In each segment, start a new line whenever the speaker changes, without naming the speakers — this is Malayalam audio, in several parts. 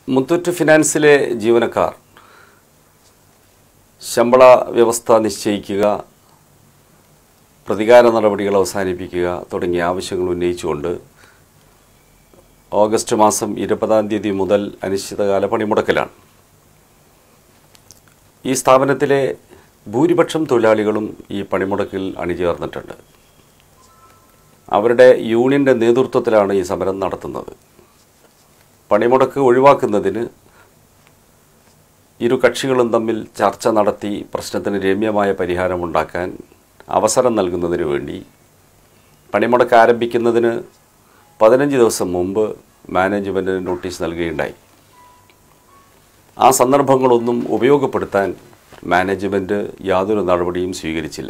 മുത്തൂറ്റ് ഫിനാൻസിലെ ജീവനക്കാർ ശമ്പള വ്യവസ്ഥ നിശ്ചയിക്കുക പ്രതികാര നടപടികൾ അവസാനിപ്പിക്കുക തുടങ്ങിയ ആവശ്യങ്ങൾ ഉന്നയിച്ചുകൊണ്ട് ഓഗസ്റ്റ് മാസം ഇരുപതാം തീയതി മുതൽ അനിശ്ചിതകാല പണിമുടക്കലാണ് ഈ സ്ഥാപനത്തിലെ ഭൂരിപക്ഷം തൊഴിലാളികളും ഈ പണിമുടക്കിൽ അണിചേർന്നിട്ടുണ്ട് അവരുടെ യൂണിയൻ്റെ നേതൃത്വത്തിലാണ് ഈ സമരം നടത്തുന്നത് പണിമുടക്ക് ഒഴിവാക്കുന്നതിന് ഇരു കക്ഷികളും തമ്മിൽ ചർച്ച നടത്തി പ്രശ്നത്തിന് രമ്യമായ പരിഹാരമുണ്ടാക്കാൻ അവസരം നൽകുന്നതിന് വേണ്ടി പണിമുടക്ക് ആരംഭിക്കുന്നതിന് പതിനഞ്ച് ദിവസം മുമ്പ് മാനേജ്മെൻറ്റിന് നോട്ടീസ് നൽകുകയുണ്ടായി ആ സന്ദർഭങ്ങളൊന്നും ഉപയോഗപ്പെടുത്താൻ മാനേജ്മെൻറ്റ് യാതൊരു നടപടിയും സ്വീകരിച്ചില്ല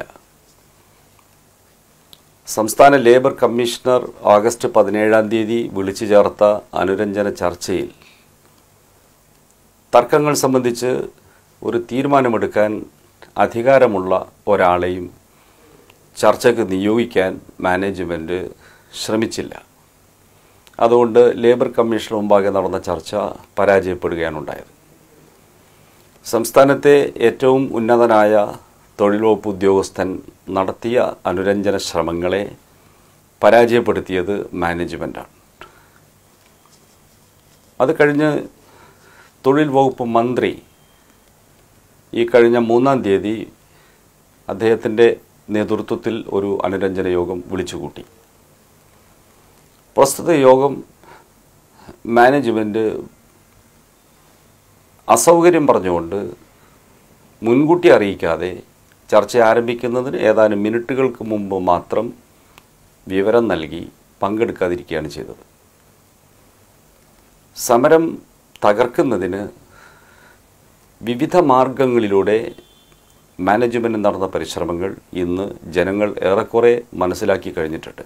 സംസ്ഥാന ലേബർ കമ്മീഷണർ ഓഗസ്റ്റ് പതിനേഴാം തീയതി വിളിച്ചു ചേർത്ത അനുരഞ്ജന ചർച്ചയിൽ തർക്കങ്ങൾ സംബന്ധിച്ച് ഒരു തീരുമാനമെടുക്കാൻ അധികാരമുള്ള ഒരാളെയും ചർച്ചയ്ക്ക് നിയോഗിക്കാൻ മാനേജ്മെൻറ്റ് ശ്രമിച്ചില്ല അതുകൊണ്ട് ലേബർ കമ്മീഷൻ മുമ്പാകെ നടന്ന ചർച്ച പരാജയപ്പെടുകയാണ് ഉണ്ടായത് സംസ്ഥാനത്തെ ഏറ്റവും ഉന്നതനായ തൊഴിൽ വകുപ്പ് ഉദ്യോഗസ്ഥൻ നടത്തിയ അനുരഞ്ജന ശ്രമങ്ങളെ പരാജയപ്പെടുത്തിയത് മാനേജ്മെൻറ്റാണ് അത് കഴിഞ്ഞ് തൊഴിൽ വകുപ്പ് മന്ത്രി ഈ കഴിഞ്ഞ മൂന്നാം തീയതി അദ്ദേഹത്തിൻ്റെ നേതൃത്വത്തിൽ ഒരു അനുരഞ്ജന യോഗം വിളിച്ചുകൂട്ടി പ്രസ്തുത യോഗം മാനേജ്മെൻറ്റ് അസൗകര്യം പറഞ്ഞുകൊണ്ട് മുൻകൂട്ടി അറിയിക്കാതെ ചർച്ച ആരംഭിക്കുന്നതിന് ഏതാനും മിനിറ്റുകൾക്ക് മുമ്പ് മാത്രം വിവരം നൽകി പങ്കെടുക്കാതിരിക്കുകയാണ് ചെയ്തത് സമരം തകർക്കുന്നതിന് വിവിധ മാർഗങ്ങളിലൂടെ മാനേജ്മെൻറ്റ് നടന്ന പരിശ്രമങ്ങൾ ഇന്ന് ജനങ്ങൾ ഏറെക്കുറെ മനസ്സിലാക്കി കഴിഞ്ഞിട്ടുണ്ട്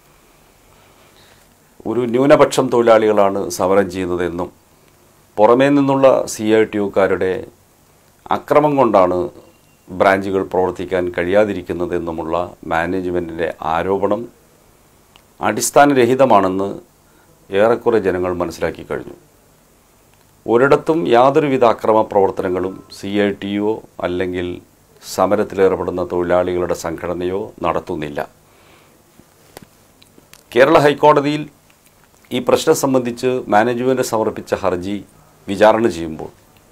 ഒരു ന്യൂനപക്ഷം തൊഴിലാളികളാണ് സമരം ചെയ്യുന്നതെന്നും പുറമേ നിന്നുള്ള സി ഐ ടി യുക്കാരുടെ അക്രമം കൊണ്ടാണ് ബ്രാഞ്ചുകൾ പ്രവർത്തിക്കാൻ കഴിയാതിരിക്കുന്നതെന്നുമുള്ള മാനേജ്മെൻറ്റിൻ്റെ ആരോപണം അടിസ്ഥാനരഹിതമാണെന്ന് ഏറെക്കുറെ ജനങ്ങൾ മനസ്സിലാക്കി കഴിഞ്ഞു ഒരിടത്തും യാതൊരുവിധ അക്രമ പ്രവർത്തനങ്ങളും സി ഐ ടി യോ അല്ലെങ്കിൽ സമരത്തിലേർപ്പെടുന്ന തൊഴിലാളികളുടെ സംഘടനയോ നടത്തുന്നില്ല കേരള ഹൈക്കോടതിയിൽ ഈ പ്രശ്നം സംബന്ധിച്ച് മാനേജ്മെൻറ്റ് സമർപ്പിച്ച ഹർജി വിചാരണ ചെയ്യുമ്പോൾ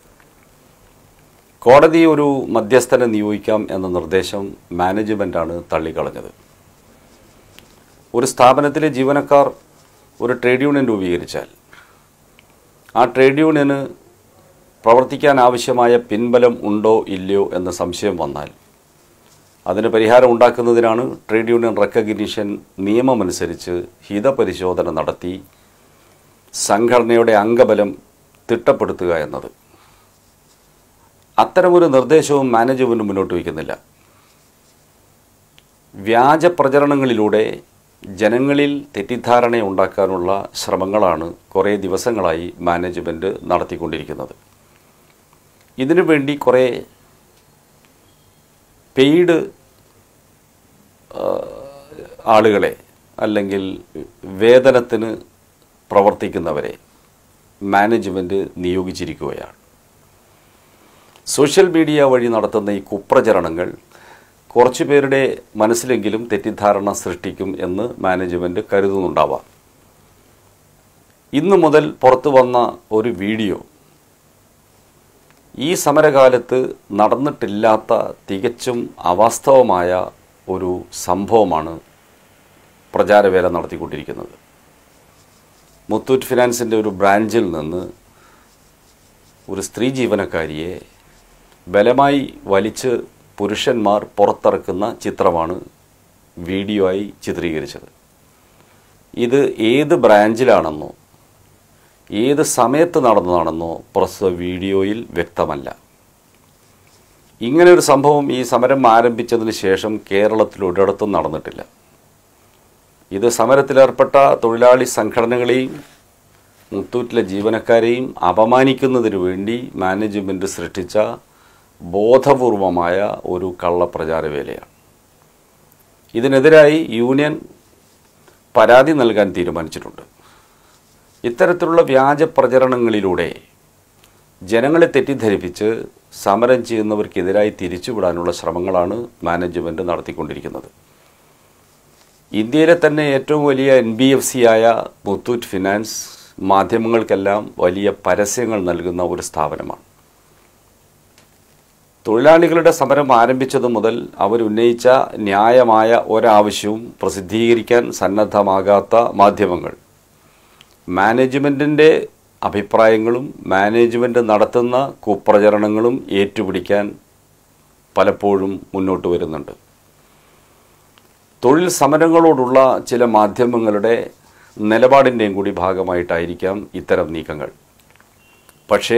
കോടതി ഒരു മധ്യസ്ഥനെ നിയോഗിക്കാം എന്ന നിർദ്ദേശം മാനേജ്മെൻറ്റാണ് തള്ളിക്കളഞ്ഞത് ഒരു സ്ഥാപനത്തിലെ ജീവനക്കാർ ഒരു ട്രേഡ് യൂണിയൻ രൂപീകരിച്ചാൽ ആ ട്രേഡ് യൂണിയന് പ്രവർത്തിക്കാൻ ആവശ്യമായ പിൻബലം ഉണ്ടോ ഇല്ലയോ എന്ന സംശയം വന്നാൽ അതിന് പരിഹാരം ഉണ്ടാക്കുന്നതിനാണ് ട്രേഡ് യൂണിയൻ റെക്കഗ്നീഷൻ നിയമമനുസരിച്ച് ഹിതപരിശോധന നടത്തി സംഘടനയുടെ അംഗബലം തിട്ടപ്പെടുത്തുക എന്നത് അത്തരമൊരു നിർദ്ദേശവും മാനേജ്മെൻറ്റ് മുന്നോട്ട് വയ്ക്കുന്നില്ല വ്യാജ പ്രചരണങ്ങളിലൂടെ ജനങ്ങളിൽ തെറ്റിദ്ധാരണ ഉണ്ടാക്കാനുള്ള ശ്രമങ്ങളാണ് കുറേ ദിവസങ്ങളായി മാനേജ്മെൻറ്റ് നടത്തിക്കൊണ്ടിരിക്കുന്നത് ഇതിനു വേണ്ടി കുറേ പെയ്ഡ് ആളുകളെ അല്ലെങ്കിൽ വേതനത്തിന് പ്രവർത്തിക്കുന്നവരെ മാനേജ്മെൻറ്റ് നിയോഗിച്ചിരിക്കുകയാണ് സോഷ്യൽ മീഡിയ വഴി നടത്തുന്ന ഈ കുപ്രചരണങ്ങൾ കുറച്ചു പേരുടെ മനസ്സിലെങ്കിലും തെറ്റിദ്ധാരണ സൃഷ്ടിക്കും എന്ന് മാനേജ്മെൻറ്റ് കരുതുന്നുണ്ടാവാം ഇന്നു മുതൽ പുറത്തു വന്ന ഒരു വീഡിയോ ഈ സമരകാലത്ത് നടന്നിട്ടില്ലാത്ത തികച്ചും അവാസ്തവമായ ഒരു സംഭവമാണ് പ്രചാരവേല നടത്തിക്കൊണ്ടിരിക്കുന്നത് മുത്തൂറ്റ് ഫിനാൻസിൻ്റെ ഒരു ബ്രാഞ്ചിൽ നിന്ന് ഒരു സ്ത്രീ ജീവനക്കാരിയെ ബലമായി വലിച്ച് പുരുഷന്മാർ പുറത്തിറക്കുന്ന ചിത്രമാണ് വീഡിയോ ആയി ചിത്രീകരിച്ചത് ഇത് ഏത് ബ്രാഞ്ചിലാണെന്നോ ഏത് സമയത്ത് നടന്നതാണെന്നോ പ്രസ്തുത വീഡിയോയിൽ വ്യക്തമല്ല ഇങ്ങനെ ഒരു സംഭവം ഈ സമരം ആരംഭിച്ചതിന് ശേഷം കേരളത്തിൽ ഒരിടത്തും നടന്നിട്ടില്ല ഇത് സമരത്തിലേർപ്പെട്ട തൊഴിലാളി സംഘടനകളെയും മുത്തൂറ്റിലെ ജീവനക്കാരെയും അപമാനിക്കുന്നതിനു വേണ്ടി മാനേജ്മെൻറ്റ് സൃഷ്ടിച്ച ബോധപൂർവമായ ഒരു കള്ളപ്രചാരവേലയാണ് ഇതിനെതിരായി യൂണിയൻ പരാതി നൽകാൻ തീരുമാനിച്ചിട്ടുണ്ട് ഇത്തരത്തിലുള്ള വ്യാജ പ്രചരണങ്ങളിലൂടെ ജനങ്ങളെ തെറ്റിദ്ധരിപ്പിച്ച് സമരം ചെയ്യുന്നവർക്കെതിരായി തിരിച്ചുവിടാനുള്ള ശ്രമങ്ങളാണ് മാനേജ്മെൻറ്റ് നടത്തിക്കൊണ്ടിരിക്കുന്നത് ഇന്ത്യയിലെ തന്നെ ഏറ്റവും വലിയ എൻ ബി എഫ് സി ആയ മുത്തൂറ്റ് ഫിനാൻസ് മാധ്യമങ്ങൾക്കെല്ലാം വലിയ പരസ്യങ്ങൾ നൽകുന്ന ഒരു സ്ഥാപനമാണ് തൊഴിലാളികളുടെ സമരം ആരംഭിച്ചതു മുതൽ അവരുന്നയിച്ച ന്യായമായ ഒരാവശ്യവും പ്രസിദ്ധീകരിക്കാൻ സന്നദ്ധമാകാത്ത മാധ്യമങ്ങൾ മാനേജ്മെൻറ്റിൻ്റെ അഭിപ്രായങ്ങളും മാനേജ്മെൻറ്റ് നടത്തുന്ന കുപ്രചരണങ്ങളും ഏറ്റുപിടിക്കാൻ പലപ്പോഴും മുന്നോട്ട് വരുന്നുണ്ട് തൊഴിൽ സമരങ്ങളോടുള്ള ചില മാധ്യമങ്ങളുടെ നിലപാടിൻ്റെയും കൂടി ഭാഗമായിട്ടായിരിക്കാം ഇത്തരം നീക്കങ്ങൾ പക്ഷേ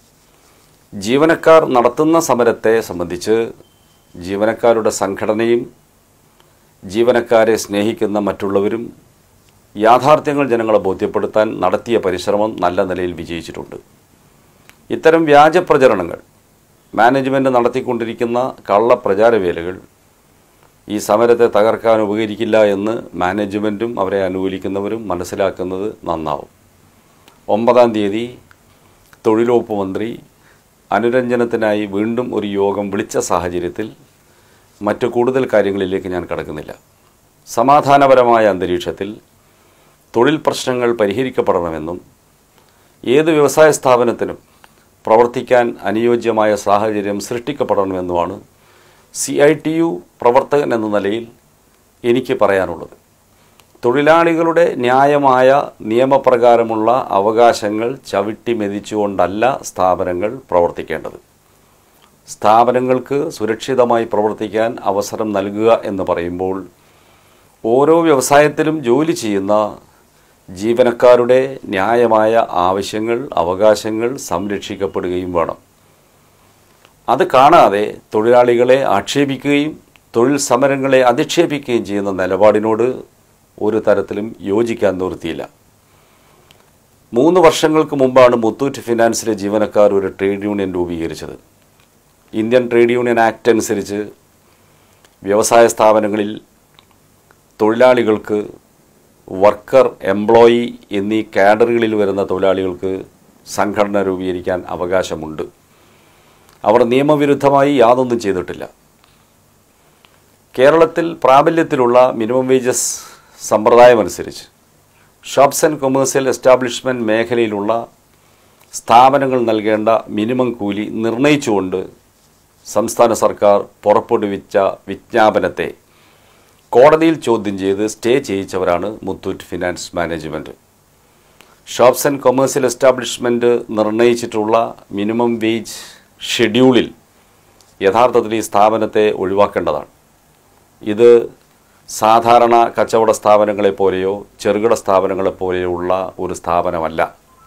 ജീവനക്കാർ നടത്തുന്ന സമരത്തെ സംബന്ധിച്ച് ജീവനക്കാരുടെ സംഘടനയും ജീവനക്കാരെ സ്നേഹിക്കുന്ന മറ്റുള്ളവരും യാഥാർത്ഥ്യങ്ങൾ ജനങ്ങളെ ബോധ്യപ്പെടുത്താൻ നടത്തിയ പരിശ്രമം നല്ല നിലയിൽ വിജയിച്ചിട്ടുണ്ട് ഇത്തരം വ്യാജ പ്രചരണങ്ങൾ മാനേജ്മെൻറ്റ് നടത്തിക്കൊണ്ടിരിക്കുന്ന കള്ള പ്രചാരവേലകൾ ഈ സമരത്തെ തകർക്കാൻ ഉപകരിക്കില്ല എന്ന് മാനേജ്മെൻറ്റും അവരെ അനുകൂലിക്കുന്നവരും മനസ്സിലാക്കുന്നത് നന്നാവും ഒമ്പതാം തീയതി തൊഴിലുവകുപ്പ് മന്ത്രി അനുരഞ്ജനത്തിനായി വീണ്ടും ഒരു യോഗം വിളിച്ച സാഹചര്യത്തിൽ മറ്റു കൂടുതൽ കാര്യങ്ങളിലേക്ക് ഞാൻ കടക്കുന്നില്ല സമാധാനപരമായ അന്തരീക്ഷത്തിൽ തൊഴിൽ പ്രശ്നങ്ങൾ പരിഹരിക്കപ്പെടണമെന്നും ഏത് വ്യവസായ സ്ഥാപനത്തിനും പ്രവർത്തിക്കാൻ അനുയോജ്യമായ സാഹചര്യം സൃഷ്ടിക്കപ്പെടണമെന്നുമാണ് സി ഐ ടി യു പ്രവർത്തകൻ എന്ന നിലയിൽ എനിക്ക് പറയാനുള്ളത് തൊഴിലാളികളുടെ ന്യായമായ നിയമപ്രകാരമുള്ള അവകാശങ്ങൾ ചവിട്ടി മെതിച്ചുകൊണ്ടല്ല സ്ഥാപനങ്ങൾ പ്രവർത്തിക്കേണ്ടത് സ്ഥാപനങ്ങൾക്ക് സുരക്ഷിതമായി പ്രവർത്തിക്കാൻ അവസരം നൽകുക എന്ന് പറയുമ്പോൾ ഓരോ വ്യവസായത്തിലും ജോലി ചെയ്യുന്ന ജീവനക്കാരുടെ ന്യായമായ ആവശ്യങ്ങൾ അവകാശങ്ങൾ സംരക്ഷിക്കപ്പെടുകയും വേണം അത് കാണാതെ തൊഴിലാളികളെ ആക്ഷേപിക്കുകയും തൊഴിൽ സമരങ്ങളെ അധിക്ഷേപിക്കുകയും ചെയ്യുന്ന നിലപാടിനോട് ഒരു തരത്തിലും യോജിക്കാൻ നിവൃത്തിയില്ല മൂന്ന് വർഷങ്ങൾക്ക് മുമ്പാണ് മുത്തൂറ്റ് ഫിനാൻസിലെ ജീവനക്കാർ ഒരു ട്രേഡ് യൂണിയൻ രൂപീകരിച്ചത് ഇന്ത്യൻ ട്രേഡ് യൂണിയൻ ആക്ട് അനുസരിച്ച് വ്യവസായ സ്ഥാപനങ്ങളിൽ തൊഴിലാളികൾക്ക് വർക്കർ എംപ്ലോയി എന്നീ കാഡറുകളിൽ വരുന്ന തൊഴിലാളികൾക്ക് സംഘടന രൂപീകരിക്കാൻ അവകാശമുണ്ട് അവർ നിയമവിരുദ്ധമായി യാതൊന്നും ചെയ്തിട്ടില്ല കേരളത്തിൽ പ്രാബല്യത്തിലുള്ള മിനിമം വേജസ് സമ്പ്രദായമനുസരിച്ച് ഷോപ്സ് ആൻഡ് കൊമേഴ്സ്യൽ എസ്റ്റാബ്ലിഷ്മെൻറ്റ് മേഖലയിലുള്ള സ്ഥാപനങ്ങൾ നൽകേണ്ട മിനിമം കൂലി നിർണയിച്ചുകൊണ്ട് സംസ്ഥാന സർക്കാർ പുറപ്പെടുവിച്ച വിജ്ഞാപനത്തെ കോടതിയിൽ ചോദ്യം ചെയ്ത് സ്റ്റേ ചെയ്യിച്ചവരാണ് Muthoot finance management shops and commercial establishment നിർണയിച്ചിട്ടുള്ള മിനിമം വേജ് ഷെഡ്യൂളിൽ യഥാർത്ഥത്തിൽ ഈ സ്ഥാപനത്തെ ഒഴിവാക്കേണ്ടതാണ് ഇത് സാധാരണ കച്ചവട സ്ഥാപനങ്ങളെ പോലെയോ ചെറുകിട സ്ഥാപനങ്ങളെ പോലെയോ ഉള്ള ഒരു സ്ഥാപനമല്ല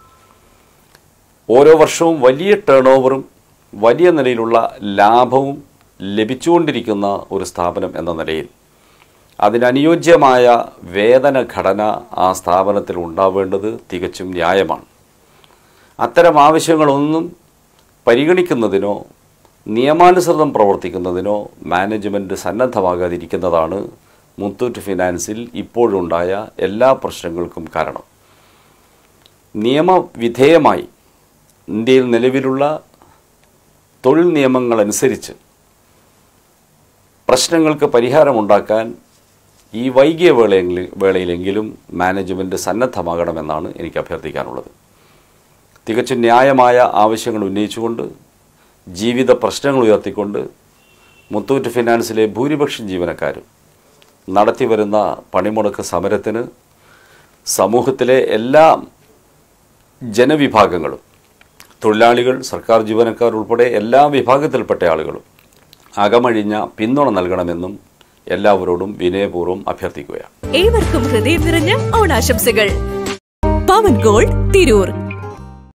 ഓരോ വർഷവും വലിയ ടേൺ ഓവറും വലിയ നിലയിലുള്ള ലാഭവും ലഭിച്ചുകൊണ്ടിരിക്കുന്ന ഒരു സ്ഥാപനം എന്ന നിലയിൽ അതിനനുയോജ്യമായ വേതന ഘടന ആ സ്ഥാപനത്തിൽ ഉണ്ടാവേണ്ടത് തികച്ചും ന്യായമാണ് അത്തരം ആവശ്യങ്ങളൊന്നും പരിഗണിക്കുന്നതിനോ നിയമാനുസൃതം പ്രവർത്തിക്കുന്നതിനോ മാനേജ്മെൻറ്റ് സന്നദ്ധമാകാതിരിക്കുന്നതാണ് മുത്തൂറ്റ് ഫിനാൻസിൽ ഇപ്പോഴുണ്ടായ എല്ലാ പ്രശ്നങ്ങൾക്കും കാരണം നിയമവിധേയമായി ഇന്ത്യയിൽ നിലവിലുള്ള തൊഴിൽ നിയമങ്ങളനുസരിച്ച് പ്രശ്നങ്ങൾക്ക് പരിഹാരമുണ്ടാക്കാൻ ഈ വൈകിയ വേളയെങ്കിൽ വേളയിലെങ്കിലും മാനേജ്മെൻറ്റ് സന്നദ്ധമാകണമെന്നാണ് എനിക്ക് അഭ്യർത്ഥിക്കാനുള്ളത് തികച്ചും ന്യായമായ ആവശ്യങ്ങൾ ഉന്നയിച്ചുകൊണ്ട് ജീവിത പ്രശ്നങ്ങൾ ഉയർത്തിക്കൊണ്ട് മുത്തൂറ്റ് ഫിനാൻസിലെ ഭൂരിപക്ഷം ജീവനക്കാരും നടത്തിവരുന്ന പണിമുടക്ക് സമരത്തിന് സമൂഹത്തിലെ എല്ലാ ജനവിഭാഗങ്ങളും തൊഴിലാളികൾ സർക്കാർ ജീവനക്കാർ ഉൾപ്പെടെ എല്ലാ വിഭാഗത്തിൽപ്പെട്ട ആളുകളും അകമഴിഞ്ഞ പിന്തുണ നൽകണമെന്നും എല്ലാവരോടും വിനയപൂർവ്വം അഭ്യർത്ഥിക്കുകയാണ്
ഏവർക്കും ഹൃദയം നിറഞ്ഞ ഓണാശംസകൾ പവൻ ഗോൾഡ് തിരൂർ